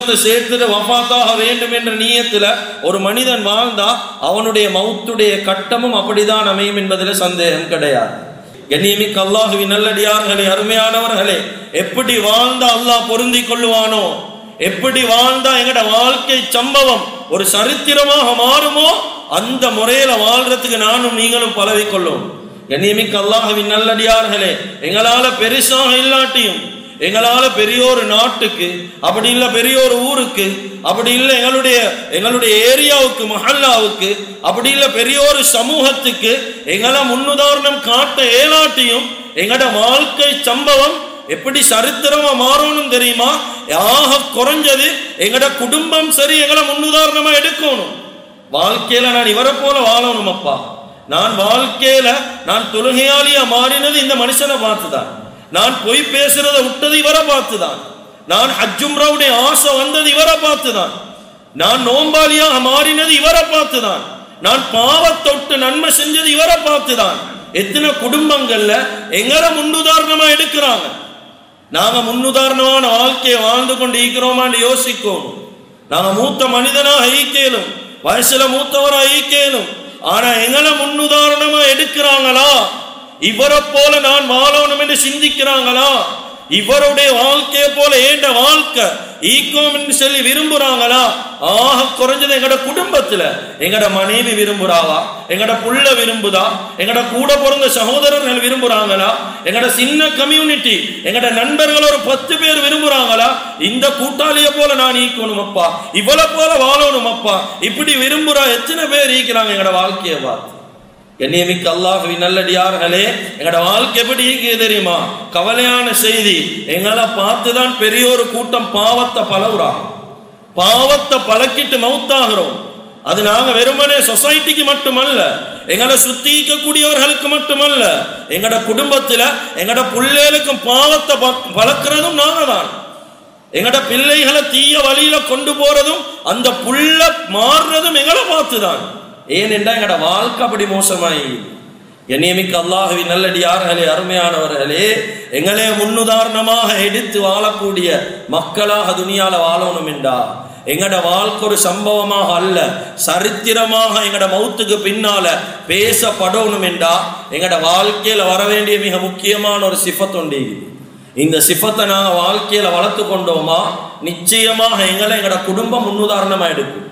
சேர்த்துட்டு வஃபாத்தாக வேண்டும் என்ற நீயத்துல ஒரு மனிதன் வாழ்ந்தா அவனுடைய மௌத்துடைய கட்டமும் அப்படிதான் அமையும் என்பதில் சந்தேகம் கிடையாது கண்ணியமிக்க அல்லாஹுவின் நல்லடியார்களே அருமையானவர்களே எப்படி வாழ்ந்தா அல்லாஹ் பொருந்தி கொள்ளுவானோ எப்படி வாழ்ந்தா எங்கட வாழ்க்கை சம்பவம் ஒரு சரித்திரமாக மாறுமோ அந்த முறையில வாழ்றதுக்கு நானும் நீங்களும் பழகிக்கொள்ளும் கண்ணியமிக்க அல்லாஹுவின் நல்லடியார்களே எங்களால பெருசாக இல்லாட்டியும் எங்களால பெரிய ஒரு நாட்டுக்கு அப்படி இல்ல பெரிய ஒரு ஊருக்கு அப்படி இல்ல எங்களுடைய எங்களுடைய ஏரியாவுக்கு மஹல்லாவுக்கு அப்படி இல்ல பெரிய ஒரு சமூகத்துக்கு எங்களை முன்னுதாரணம் காட்ட ஏலாட்டியும் எங்கட வாழ்க்கை சம்பவம் எப்படி சரித்திரமா மாறணும் தெரியுமா யாக குறைஞ்சது எங்கட குடும்பம் சரி எங்களை முன்னுதாரணமா எடுக்கணும் வாழ்க்கையில நான் இவரை போல வாழணும் அப்பா நான் வாழ்க்கையில நான் தொழுகையாளியா மாறினது இந்த மனுஷனை பார்த்துதான் நான் பொய் பேசுறத விட்டது இவரை பார்த்துதான் நான் ஹஜ்ஜும்ராவுடைய ஆசை வந்தது இவரை பார்த்துதான் நான் நோம்பாளியாக மாறினது இவரை பார்த்துதான் நான் பாவத்தொட்டு நன்மை செஞ்சது இவரை பார்த்துதான் எத்தனை குடும்பங்கள்ல எங்களை முன்னுதாரணமா எடுக்கிறாங்க நாங்க முன்னுதாரணமான வாழ்க்கையை வாழ்ந்து கொண்டு ஈக்கிறோமான்னு யோசிக்கணும் நாங்க மூத்த மனிதனாக ஈக்கேலும் வயசுல மூத்தவரா ஈக்கேலும் ஆனா எங்களை முன்னுதாரணமா எடுக்கிறாங்களா இவரை போல நான் வாழணும் என்று சிந்திக்கிறாங்களா இவருடைய வாழ்க்கையை போல ஏண்ட வாழ்க்கை ஈக்கோம் என்று சொல்லி விரும்புறாங்களா ஆக குறைஞ்சது எங்கட குடும்பத்துல எங்கட மனைவி விரும்புறாவா எங்கட புள்ள விரும்புதா எங்கட கூட பிறந்த சகோதரர்கள் விரும்புறாங்களா எங்கட சின்ன கம்யூனிட்டி எங்கட நண்பர்கள் ஒரு பத்து பேர் விரும்புறாங்களா இந்த கூட்டாளிய போல நான் ஈக்கணும் அப்பா இவளை போல வாழணும் அப்பா இப்படி விரும்புறா எத்தனை பேர் ஈக்கிறாங்க எங்கட வாழ்க்கையை பார்த்து கண்ணியமிக்க அல்லாஹுவின் நல்லடியார்களே எங்கட வாழ்க்கை எப்படி இருக்குது தெரியுமா கவலையான செய்தி எங்களை பார்த்துதான் பெரிய ஒரு கூட்டம் பாவத்தை பழகுறாங்க பாவத்தை பழக்கிட்டு மவுத்தாகிறோம் அது நாங்க வெறுமனே சொசைட்டிக்கு மட்டுமல்ல எங்களை சுத்திக்கக்கூடியவர்களுக்கு மட்டுமல்ல எங்கட குடும்பத்துல எங்கட பிள்ளைகளுக்கும் பாவத்தை ப- பழக்கிறதும் நாங்க தான் எங்கட பிள்ளைகளை தீய வழியில கொண்டு போறதும் அந்த புள்ள மாறுறதும் எங்களை பார்த்துதான் ஏனென்றா எங்கட வாழ்க்கை அப்படி மோசமாயி என்னியமிக்க அல்லாஹுவின் நல்லடியார்களே அருமையானவர்களே எங்களே முன்னுதாரணமாக எடுத்து வாழக்கூடிய மக்களாக துணியால வாழணும் என்றா எங்கட வாழ்க்கை ஒரு சம்பவமாக அல்ல சரித்திரமாக எங்கட மௌத்துக்கு பின்னால பேசப்படணும் என்றா எங்கட வாழ்க்கையில வர வேண்டிய மிக முக்கியமான ஒரு சிஃபத்துண்டு இந்த சிஃபத்தை நாங்கள் வாழ்க்கையில வளர்த்து கொண்டோமா நிச்சயமாக எங்களை எங்கட குடும்பம் முன்னுதாரணமா எடுக்கும்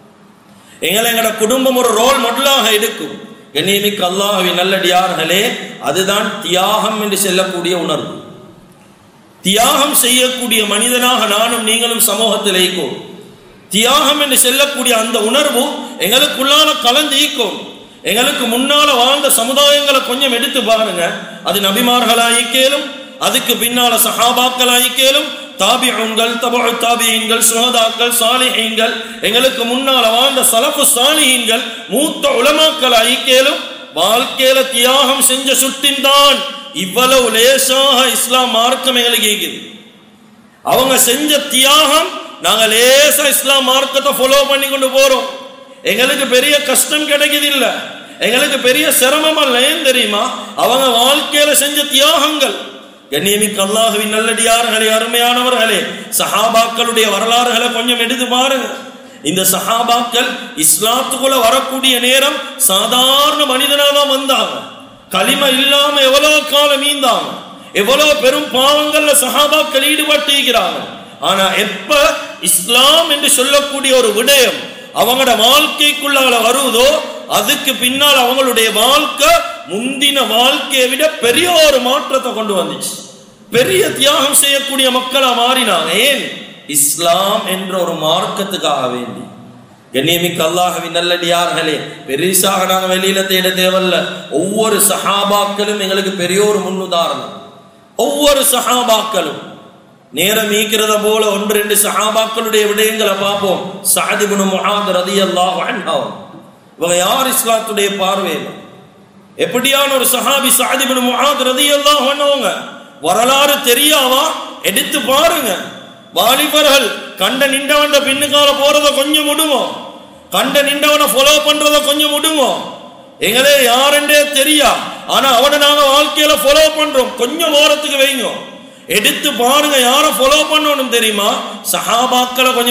எங்களை எங்கட குடும்பம் ஒரு ரோல் மாடலாக எடுக்கும் கண்ணியமிக்க அல்லாஹ்வின் நல்லடியார்களே அதுதான் தியாகம் என்று சொல்லக்கூடிய உணர்வு தியாகம் செய்யக்கூடிய மனிதனாக நானும் நீங்களும் சமூகத்தில் ஈக்கும் தியாகம் என்று சொல்லக்கூடிய அந்த உணர்வு எங்களுக்குள்ளால கலந்து ஈக்கும் எங்களுக்கு முன்னால வாழ்ந்த சமுதாயங்களை கொஞ்சம் எடுத்து பாருங்க அது நபிமார்களாயிக்கேலும் அதுக்கு பின்னால சஹாபாக்களாயிக்கேலும் தாபியங்கள் தபு தாபியங்கள் சுகதாக்கள் சாலிஹீன்கள் எங்களுக்கு முன்னால வாழ்ந்த சலஃபு சாலிஹீன்கள் மூத்த உலமாக்கள் ஐக்கியலும் வாழ்க்கையில தியாகம் செஞ்ச சுட்டின் தான் இவ்வளவு லேசாக இஸ்லாம் மார்க்கம் எங்களுக்கு இருக்குது அவங்க செஞ்ச தியாகம் நாங்க லேசா இஸ்லாம் மார்க்கத்தை ஃபாலோ பண்ணி கொண்டு போறோம் எங்களுக்கு பெரிய கஷ்டம் கிடைக்குது இல்ல எங்களுக்கு பெரிய சிரமம் அல்ல ஏன் தெரியுமா அவங்க வாழ்க்கையில செஞ்ச தியாகங்கள் கண்ணியமிக்க அல்லாஹுவின் நல்லடியார்களே அருமையானவர்களே சஹாபாக்களுடைய வரலாறுகளை கொஞ்சம் எடுத்து பாருங்க இந்த சஹாபாக்கள் இஸ்லாத்துக்குள்ள வரக்கூடிய நேரம் சாதாரண மனிதனாக தான் வந்தாங்க களிம இல்லாம எவ்வளவு காலம் மீந்தாங்க எவ்வளவு பெரும் பாவங்கள்ல சஹாபாக்கள் ஈடுபட்டிருக்கிறாங்க ஆனா எப்ப இஸ்லாம் என்று சொல்லக்கூடிய ஒரு விடயம் அவங்களோட வாழ்க்கைக்குள்ளால வருவதோ அதுக்கு பின்னால் அவங்களுடைய வாழ்க்கை முந்தின வாழ்க்கையை விட பெரிய ஒரு மாற்றத்தை கொண்டு வந்துச்சு பெரிய தியாகம் செய்யக்கூடிய மக்களா மாறினாங்க ஏன் இஸ்லாம் என்ற ஒரு மார்க்கத்துக்காக வேண்டி கண்ணியமிக்க அல்லாஹவின் நல்லடியார்களே பெரிசாக நாங்க வெளியில தேட தேவையில்ல ஒவ்வொரு சஹாபாக்களும் எங்களுக்கு பெரிய ஒரு முன்னுதாரணம் ஒவ்வொரு சஹாபாக்களும் நேரம் ஈக்கிறத போல ஒன்று ரெண்டு சஹாபாக்களுடைய விடயங்களை பார்ப்போம் சாதிபுனு முஹாத் ரதியல்லாஹு அன்ஹு இவங்க யார் இஸ்லாத்துடைய பார்வையில் எப்படியான ஒரு சஹாபி சாதிபுனு முஹாத் ரதியல்லாஹு அன்ஹுங்க வரலாறு தெரியாவா எடுத்து பாருங்க வாலிபர்கள் கண்ட நின்றவன் பின்னுக்கால போறத கொஞ்சம் விடுவோம் கண்ட நின்றவனை ஃபாலோ பண்றத கொஞ்சம் விடுவோம் எங்களே யாருன்றே தெரியா ஆனா அவனை நாங்க வாழ்க்கையில ஃபாலோ பண்றோம் கொஞ்சம் ஓரத்துக்கு வைங்க எடுத்து பாருங்க யாரை ஃபாலோ பண்ணணும் தெரியுமா சஹாபாக்களை கொஞ்சம்